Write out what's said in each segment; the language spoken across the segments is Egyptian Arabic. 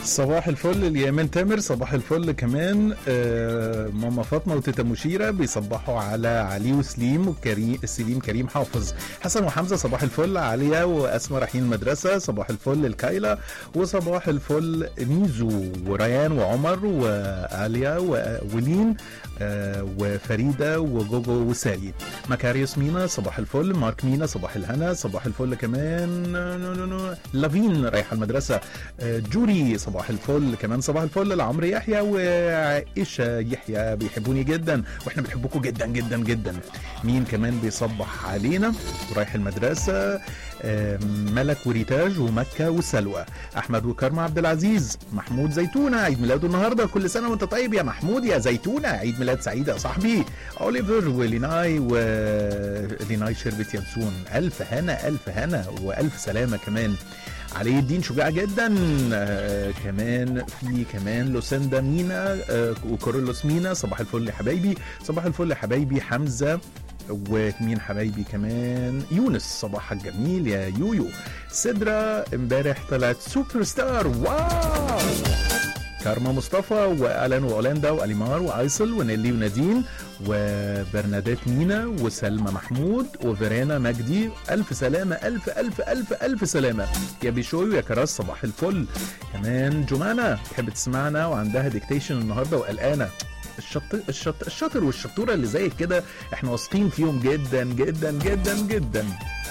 صباح الفل ليامن تامر صباح الفل كمان آه، ماما فاطمه وتيتا مشيره بيصبحوا على علي وسليم وكريم سليم كريم حافظ حسن وحمزه صباح الفل عليا واسماء رايحين المدرسه صباح الفل الكايلا وصباح الفل ميزو وريان وعمر وعليا ولين آه، وفريده وجوجو وسالي مكاريوس مينا صباح الفل مارك مينا صباح الهنا صباح الفل كمان نو نو نو لافين رايحه المدرسه آه، جوري صباح الفل كمان صباح الفل لعمرو يحيى وعائشه يحيى بيحبوني جدا واحنا بنحبكم جدا جدا جدا مين كمان بيصبح علينا ورايح المدرسه آه، ملك وريتاج ومكه وسلوى احمد وكرم عبد العزيز محمود زيتونه عيد ميلاده النهارده كل سنه وانت طيب يا محمود يا زيتونه عيد ميلاد سعيد يا صاحبي اوليفر وليناي وليناي شربت ينسون الف هنا الف هنا والف سلامه كمان علي الدين شجاع جدا آه كمان في كمان لوسندا مينا آه وكورولوس مينا صباح الفل يا حبايبي صباح الفل يا حبايبي حمزه ومين حبايبي كمان يونس صباحك جميل يا يويو سدرة امبارح طلعت سوبر ستار واو كارما مصطفى والان واولاندا واليمار وايسل ونيلي ونادين وبرنادات مينا وسلمى محمود وفيرانا مجدي الف سلامه الف الف الف الف سلامه يا بيشويو يا كراس صباح الفل كمان جمانه تحب تسمعنا وعندها ديكتيشن النهارده وقلقانه الشط الشط الشاطر والشطوره اللي زيك كده احنا واثقين فيهم جدا جدا جدا جدا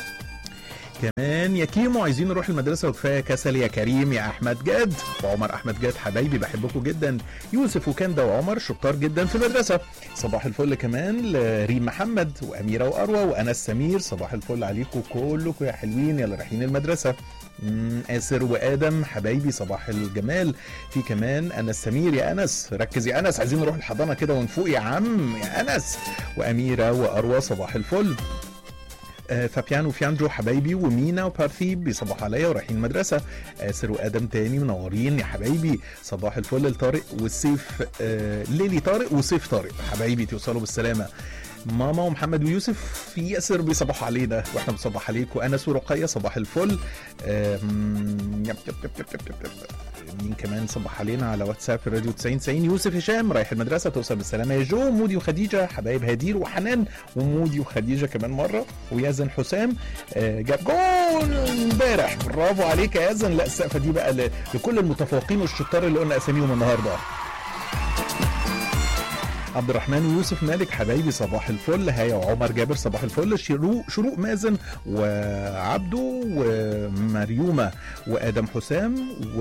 كمان يا كيمو عايزين نروح المدرسة وكفاية كسل يا كريم يا أحمد جاد وعمر أحمد جاد حبايبي بحبكم جدا يوسف وكندا وعمر شطار جدا في المدرسة صباح الفل كمان لريم محمد وأميرة وأروى وأنس سمير صباح الفل عليكم كلكم يا حلوين يلا رايحين المدرسة مم، آسر وآدم حبايبي صباح الجمال في كمان أنس سمير يا أنس ركز يا أنس عايزين نروح الحضانة كده ونفوق يا عم يا أنس وأميرة وأروى صباح الفل آه، فابيان وفيانجو حبايبي ومينا وبارثي بيصبحوا عليا ورايحين المدرسه آسر وادم تاني منورين يا حبايبي صباح الفل لطارق والسيف آه ليلي طارق وسيف طارق حبايبي توصلوا بالسلامه ماما ومحمد ويوسف في ياسر بيصبحوا علينا واحنا بنصبح عليكم انس ورقيه صباح الفل آم، يب يب يب يب يب يب يب. مين كمان صبح علينا على واتساب الراديو 90 90 يوسف هشام رايح المدرسه توصل بالسلامه يا جو مودي وخديجه حبايب هدير وحنان ومودي وخديجه كمان مره ويازن حسام آه، جاب جول امبارح برافو عليك يا يازن لا السقفه دي بقى ل- لكل المتفوقين والشطار اللي قلنا اساميهم النهارده عبد الرحمن ويوسف مالك حبايبي صباح الفل هيا وعمر جابر صباح الفل شروق شروق مازن وعبده ومريومه وادم حسام و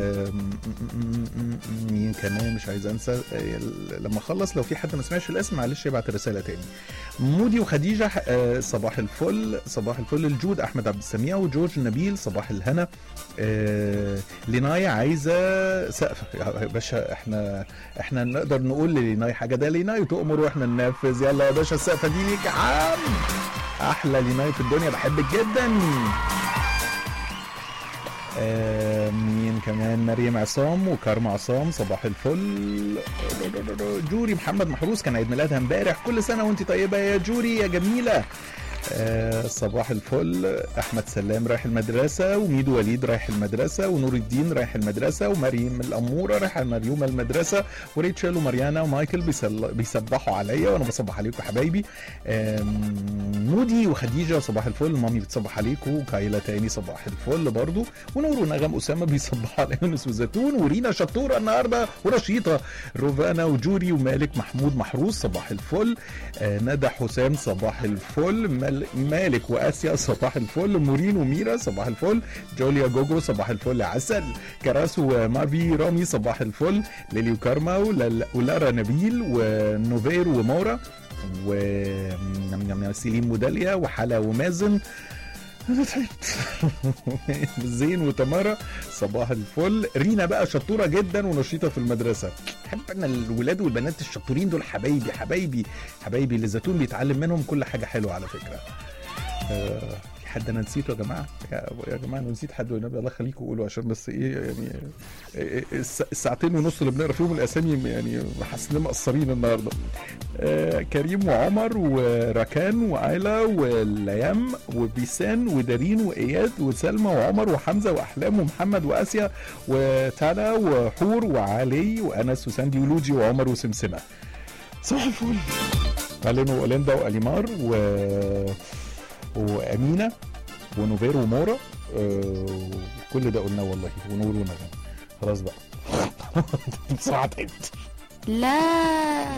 مين كمان مش عايز انسى لما اخلص لو في حد ما سمعش الاسم معلش يبعت الرساله تاني مودي وخديجه آه، صباح الفل صباح الفل الجود احمد عبد السميع وجورج نبيل صباح الهنا آه، ليناي عايزه سقف يا باشا احنا احنا نقدر نقول لليناي حاجه ده ليناي وتؤمر واحنا ننفذ يلا يا باشا السقفه دي ليك يا عم احلى ليناي في الدنيا بحبك جدا آه، مين كمان مريم عصام وكارما عصام صباح الفل جوري محمد محروس كان عيد ميلادها امبارح كل سنه وانت طيبه يا جوري يا جميله آه، صباح الفل احمد سلام رايح المدرسه وميدو وليد رايح المدرسه ونور الدين رايح المدرسه ومريم الاموره رايحه مريوم المدرسه وريتشل وماريانا ومايكل بيسل... بيصبحوا عليا وانا بصبح عليكم حبايبي آم، مودي وخديجه صباح الفل مامي بتصبح عليكم وكايلا تاني صباح الفل برضو ونور ونغم اسامه بيصبحوا على يونس وزيتون ورينا شطوره النهارده ورشيطه روفانا وجوري ومالك محمود محروس صباح الفل آه، ندى حسام صباح الفل مال- مالك واسيا صباح الفل مورين وميرا صباح الفل جوليا جوجو صباح الفل عسل كراس ومارفي رامي صباح الفل ليلي وكارما ولل- ولارا نبيل ونوفير ومورا و نم- نم- نم- سليم وداليا وحلا ومازن انا تعبت زين وتمارا صباح الفل رينا بقى شطوره جدا ونشيطه في المدرسه بحب انا الولاد والبنات الشطورين دول حبايبي حبايبي حبايبي اللي الزيتون بيتعلم منهم كل حاجه حلوه على فكره آه، في حد انا نسيته يا جماعه يا, يا جماعه انا نسيت حد والنبي الله يخليكم قولوا عشان بس ايه يعني إيه الس- الساعتين ونص اللي بنقرا فيهم الاسامي يعني حاسس اننا مقصرين النهارده آه كريم وعمر وراكان وآيلا وليام وبيسان ودارين وإياد وسلمى وعمر وحمزة وأحلام ومحمد وآسيا وتانا وحور وعلي وأنس وساندي ولوجي وعمر وسمسمة صباح الفل ألين وأوليندا وأليمار و... وأمينة ونوفير ومورا آه، كل ده قلناه والله ونور ونغم خلاص بقى بصراحة تعبت لا